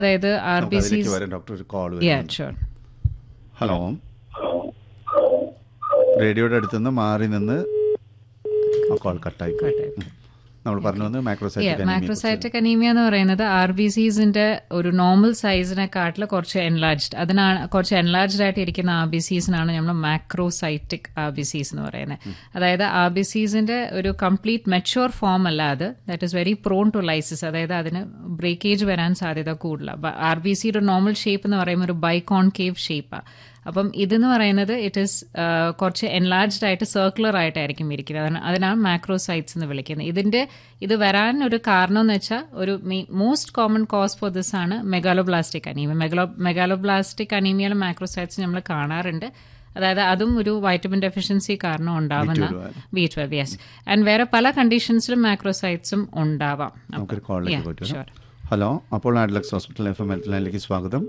അതായത് ആർ നമുക്ക് ബി അതിലേക്ക് സി വരാം ഡോക്ടർ ഒരു കോൾ യാ വരുന്നുണ്ട് ഷുവർ ഹലോ റേഡിയോയുടെ അടുത്ത് നിന്ന് മാറി നിന്ന് ആ കോൾ കട്ടായി പോയി. ഉം. നമ്മൾ പറഞ്ഞു വന്ന് മാക്രോസൈറ്റിക് മാക്രോസൈറ്റിക് അനീമിയ എന്ന് പറയുന്നത് ആർ ബി സീസിന്റെ ഒരു നോർമൽ സൈസിനെക്കാട്ടിൽ കുറച്ച് എൻലാർജ്ഡ് അതിനാണ് കുറച്ച് എൻലാർജ്ഡ് ആയിട്ട് ഇരിക്കുന്ന ആർ ബി സീസിനാണ് നമ്മൾ മാക്രോസൈറ്റിക് ആർ ബി സീസ് എന്ന് പറയുന്നത് അതായത് ആർ ബി സീസിന്റെ ഒരു കംപ്ലീറ്റ് മെച്ചുവർ ഫോം അല്ല അത് that is very prone to lysis അതായത് അതിന് ബ്രേക്കേജ് വരാൻ സാധ്യത കൂടുതലാണ് ആർ ബി സിയുടെ നോർമൽ ഷേപ്പ് എന്ന് പറയുമ്പോൾ ഒരു ബൈക്കോൺകേവ് ഷേപ്പാണ് അപ്പം ഇതെന്ന് പറയുന്നത് ഇറ്റ് ഇസ് കുറച്ച് എൻലാർജ്ഡ് ആയിട്ട് സർക്കുലർ ആയിട്ടായിരിക്കും ഇരിക്കുന്നത് അതിന് അതിനാണ് മാക്രോസൈറ്റ്സ് എന്ന് വിളിക്കുന്നത് ഇതിന്റെ ഇത് വരാൻ ഒരു കാരണം എന്ന് വെച്ചാൽ ഒരു most common cause for this ആണ് മെഗാലോബ്ലാസ്റ്റിക് അനീമിയ മെഗാലോ മെഗാലോബ്ലാസ്റ്റിക് അനീമിയയിലെ മാക്രോസൈറ്റ്സ് നമ്മൾ കാണാറുണ്ട് അതായത് അതും ഒരു വൈറ്റമിൻ ഡെഫിഷ്യൻസി കാരണം ഉണ്ടാവുന്ന ബി ട്വൽവ് യെസ് ആൻഡ് വേറെ പല കണ്ടീഷൻസിലും മാക്രോസൈറ്റ്സും ഉണ്ടാവാം നമുക്കൊരു കോളിലേക്ക് Yeah, പോയിട്ട് sure. വരാം ഹലോ അപ്പോൾ Adlux hospital F M health ലൈനിലേക്ക് സ്വാഗതം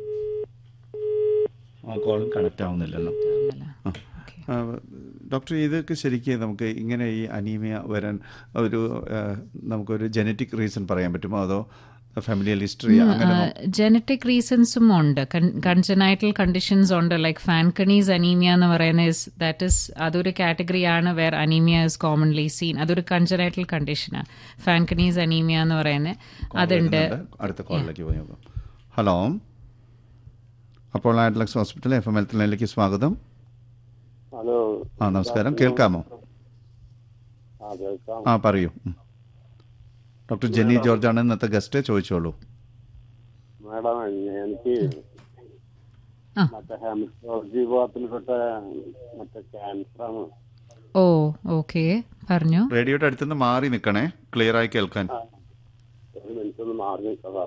ആ കോൾ കണക്ട് ആവുന്നില്ലല്ലോ ആ. ആ, ഡോക്ടർ ഇതൊക്കെ ശരിക്കും നമുക്ക് ഇങ്ങനെ ഈ അനീമിയ വരാൻ ഒരു ആ, നമുക്കൊരു ജനറ്റിക് റീസൺ പറയാൻ പറ്റുമോ അതോ ഫാമിലിയൽ ഹിസ്റ്ററി അങ്ങനെ നോ- ജനറ്റിക് റീസൺസും ഉണ്ട് കൺജനൈറ്റൽ കണ്ടീഷൻസ് ഉണ്ട് ലൈക്ക് ഫാൻകണീസ് അനീമിയ എന്ന് പറയുന്നത് ദാറ്റ് ഇസ് അതൊരു കാറ്റഗറിയാണ് where anaemia is commonly seen അതൊരു കൺജനൈറ്റൽ കണ്ടീഷനാണ് ഫാൻകണീസ് അനീമിയ എന്ന് പറയുന്നത് അതുണ്ട് വരുന്നുണ്ട്. അടുത്ത കോളിലേക്ക് പോയി നോക്കാം ഹലോ അപ്പോൾ Adlux hospital F M health ലൈനിലേക്ക് സ്വാഗതം ഹലോ ആ നമസ്കാരം കേൾക്കാമോ ആ കേൾക്കാം ആ പറയൂ ഉം. ഡോക്ടർ ജെന്നി ജോർജ് ആണ് ഇന്നത്തെ ഗസ്റ്റ് ചോദിച്ചോളൂ മാഡം എനിക്ക് ആ. മറ്റേ ഹെമറ്റോളജി വിഭാഗത്തിൽപ്പെട്ട മറ്റേ ക്യാൻസറാണ് ഓ ഓക്കെ പറഞ്ഞു റേഡിയോയുടെ അടുത്തുനിന്ന് മാറി നിൽക്കണേ ക്ലിയർ ആയി കേൾക്കാൻ ഒരു മിനിറ്റ് ഒന്ന് മാറി നിൽക്കതാ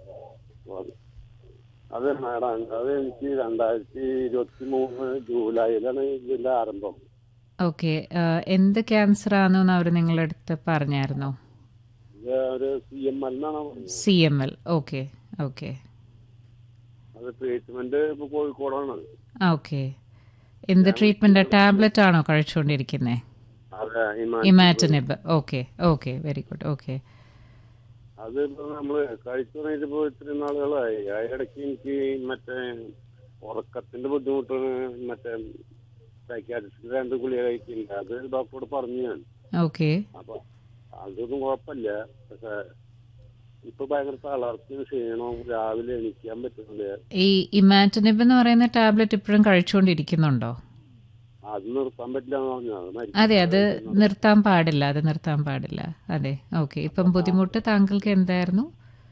അത് മാഡം അത് എനിക്ക് രണ്ടായിരത്തി ഇരുപത്തി മൂന്ന് ജൂലൈയിലാണ് ഇതിന്റെ ആരംഭം ഓക്കെ എന്ത് ക്യാൻസർ ആണെന്ന് അവർ നിങ്ങളുടെ അടുത്ത് പറഞ്ഞായിരുന്നോ ഇത് ഒരു സി എം എൽ എന്നാണ് പറഞ്ഞത് C M L okay okay അത് ട്രീറ്റ്മെന്റ് ഇപ്പൊ കോഴിക്കോടാണ് ഓക്കെ എന്ത് ട്രീറ്റ്മെന്റ് ടാബ്ലറ്റ് ആണോ കഴിച്ചുകൊണ്ടിരിക്കുന്നത് അതെ imatinib okay okay very good okay അത് ഇപ്പൊ നമ്മള് കഴിച്ചു തുടങ്ങിയിട്ട് ഇപ്പൊ ഇത്തിരി നാളുകളായി അതിനിടയ്ക്ക് എനിക്ക് മറ്റേ ഉറക്കത്തിന്റെ ബുദ്ധിമുട്ടാണ് മറ്റേ സൈക്കാട്രിസ്റ്റ് രണ്ട് ഗുളിക കഴിക്കില്ല അത് ഡോക്ടറോട് പറഞ്ഞു ഞാൻ ഓക്കെ അപ്പൊ അതൊന്നും കുഴപ്പമില്ല പക്ഷെ ഇപ്പൊ ഭയങ്കര തളർച്ചയും ക്ഷീണവും രാവിലെ എണീക്കാൻ പറ്റുന്നില്ല ഈ ഇമാറ്റനിബ് എന്ന് പറയുന്ന ടാബ്ലറ്റ് ഇപ്പോഴും കഴിച്ചുകൊണ്ടിരിക്കുന്നുണ്ടോ അത് നിർത്താൻ പറ്റില്ല എന്ന് പറഞ്ഞു അത് മരിക്കും. അതെ അത് നിർത്താൻ പാടില്ല അത് നിർത്താൻ പാടില്ല അതെ ഓക്കെ ഇപ്പം ബുദ്ധിമുട്ട് താങ്കൾക്ക് എന്തായിരുന്നു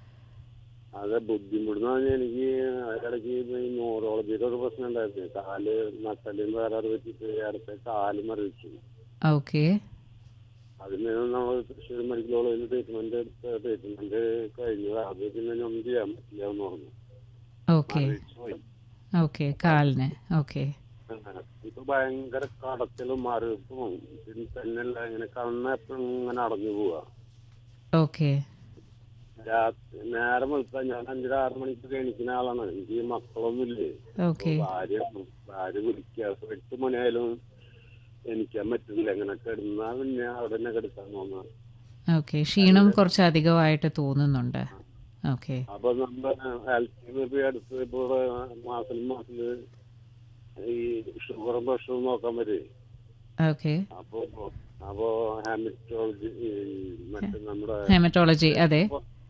അത് ബുദ്ധിമുട്ടെന്ന് പറഞ്ഞാൽ എനിക്ക് അതിനിടയ്ക്ക് ഈ ന്യൂറോളജിയുടെ ഒരു പ്രശ്നം ഉണ്ടായിരുന്നു കാല് നട്ടലിന് വേറെ പറ്റിയിട്ട് അടുത്ത കാല് മറിച്ചു ഓക്കെ അതിന് നമ്മൾ തൃശ്ശൂർ മെഡിക്കൽ കോളേജിൽ ട്രീറ്റ്മെന്റ് എടുത്ത് ട്രീറ്റ്മെന്റ് കഴിഞ്ഞു അത് പിന്നെ ഇനി ഒന്നും ചെയ്യാൻ പറ്റില്ല എന്ന് പറഞ്ഞു ഓക്കെ മരവിച്ച് പോയി. ഓക്കെ കാലിന് ഓക്കെ അങ്ങനെ. ഇപ്പൊ ഭയങ്കര കടത്തലും മരവിപ്പും പിന്നെ തന്നെയല്ല ഇങ്ങനെ കണ്ണ് എപ്പോഴും ഇങ്ങനെ അടഞ്ഞു പോവാ ഓക്കെ രാത്രി നേരം വെളുത്താൽ ഞാൻ അഞ്ചര ആറ് മണിക്ക് എണീക്കുന്ന ആളാണ് എനിക്ക് ഈ മക്കളൊന്നുമില്ലേ ഓക്കെ ഭാര്യ ഭാര്യ വിളിക്കുക എട്ട് മണിയായാലും എണീക്കാൻ പറ്റുന്നില്ല ഇങ്ങനെ കിടന്നാ പിന്നെ അവിടെ തന്നെ കിടക്കാൻ തോന്നുന്നു ഓക്കെ ക്ഷീണം കുറച്ച് അധികമായിട്ട് തോന്നുന്നുണ്ട് ഓക്കെ അപ്പൊ നമ്മുടെ ഹെൽത്തിൽ ഇപ്പൊ അടുത്ത് ഇപ്പൊ ഇവിടെ മാസത്തിൽ മാസത്തില് ഈ ഷുഗറും പ്രഷറും നോക്കാൻ പറ്റേ ഓക്കെ അപ്പൊ അപ്പൊ ഹാമിറ്റോളജി മറ്റേ നമ്മുടെ ഹെമറ്റോളജി അതെ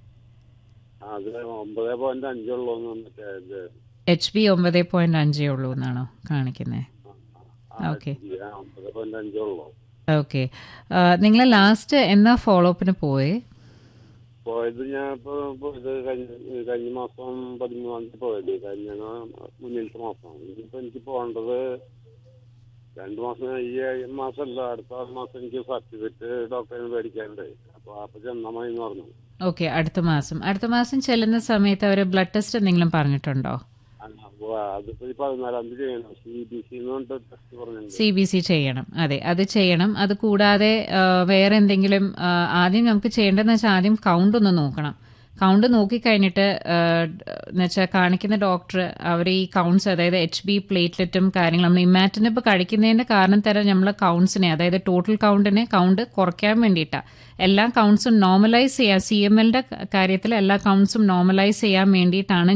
അത് ഒമ്പത് പോയിന്റ് അഞ്ചുള്ളൂ മറ്റേ ഇത് എച്ച് ബി ഒമ്പത് പോയിന്റ് അഞ്ചേ ഉള്ളൂ എന്നാണോ കാണിക്കുന്നത് ഓക്കെ ആ, ഒമ്പത് പോയിന്റ് അഞ്ചുള്ളൂ ഓക്കെ നിങ്ങൾ ലാസ്റ്റ് എന്നാ ഫോളോ അപ്പിന് പോയേ പോയത് ഞാൻ ഇപ്പൊ പോയത് കഴിഞ്ഞ കഴിഞ്ഞ മാസം പതിമൂന്നാം തീയതി പോയത് കഴിഞ്ഞ മുന്നിലത്തെ മാസം ഇനിയിപ്പോ എനിക്ക് പോകേണ്ടത് രണ്ടു മാസം ഈ മാസമല്ല അടുത്ത ആറ് മാസം എനിക്ക് സർട്ടിഫിക്കറ്റ് ഡോക്ടറിന് മേടിക്കാനുണ്ട് അപ്പൊ അപ്പൊ ചെന്നാ മതി എന്ന് പറഞ്ഞു ഓക്കെ അടുത്ത മാസം അടുത്ത മാസം ചെല്ലുന്ന സമയത്ത് അവർ ബ്ലഡ് ടെസ്റ്റ് എന്തെങ്കിലും പറഞ്ഞിട്ടുണ്ടോ അപ്പൊ അതിപ്പോ ഈ പതിനാലാം തീയതി ചെയ്യണം സി ബി സി എന്ന് പറഞ്ഞിട്ട് ടെസ്റ്റ് പറഞ്ഞിട്ടുണ്ട് സി ബി സി ചെയ്യണം അതെ അത് ചെയ്യണം അത് കൂടാതെ ആ, വേറെ എന്തെങ്കിലും ആ, ആദ്യം നമുക്ക് ചെയ്യേണ്ടതെന്ന് വെച്ചാൽ ആദ്യം കൗണ്ട് ഒന്ന് നോക്കണം കൗണ്ട് നോക്കിക്കഴിഞ്ഞിട്ട് എന്ന് വെച്ചാൽ കാണിക്കുന്ന ഡോക്ടർ അവർ ഈ കൗണ്ട്സ് അതായത് എച്ച് ബി പ്ലേറ്റ്ലെറ്റും കാര്യങ്ങളും നമ്മൾ ഇമാറ്റിനിപ്പ് കഴിക്കുന്നതിന്റെ കാരണം തരം നമ്മളെ കൗണ്ട്സിനെ അതായത് ടോട്ടൽ കൗണ്ടിനെ കൗണ്ട് കുറയ്ക്കാൻ വേണ്ടിയിട്ടാണ് എല്ലാ കൗണ്ട്സും നോർമലൈസ് ചെയ്യാൻ സി എം എല്ലിന്റെ കാര്യത്തിൽ എല്ലാ കൗണ്ട്സും നോർമലൈസ് ചെയ്യാൻ വേണ്ടിയിട്ടാണ്